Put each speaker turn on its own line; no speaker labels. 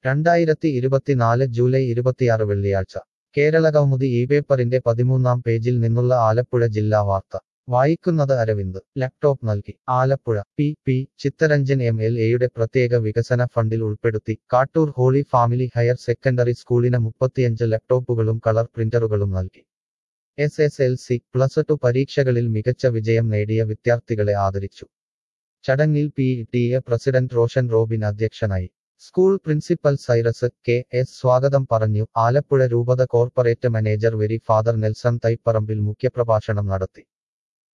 രണ്ടായിരത്തി ഇരുപത്തിനാല് ജൂലൈ ഇരുപത്തിയാറ് വെള്ളിയാഴ്ച കേരള കൗമുദി ഈ പേപ്പറിന്റെ പതിമൂന്നാം പേജിൽ നിന്നുള്ള ആലപ്പുഴ ജില്ലാ വാർത്ത വായിക്കുന്നത് അരവിന്ദ് ലാപ്ടോപ്പ് നൽകി Alappuzha P P Chitharanjan M L എയുടെ പ്രത്യേക വികസന ഫണ്ടിൽ ഉൾപ്പെടുത്തി Kattoor holy family higher secondary സ്കൂളിന് മുപ്പത്തിയഞ്ച് ലാപ്ടോപ്പുകളും കളർ പ്രിന്ററുകളും നൽകി S S L C plus two പരീക്ഷകളിൽ മികച്ച വിജയം നേടിയ വിദ്യാർത്ഥികളെ ആദരിച്ചു ചടങ്ങിൽ P T A president Roshan Robin അധ്യക്ഷനായി school principal Cyrus K S സ്വാഗതം പറഞ്ഞു ആലപ്പുഴ രൂപത corporate manager very father Nelson Thaipparambil മുഖ്യപ്രഭാഷണം നടത്തി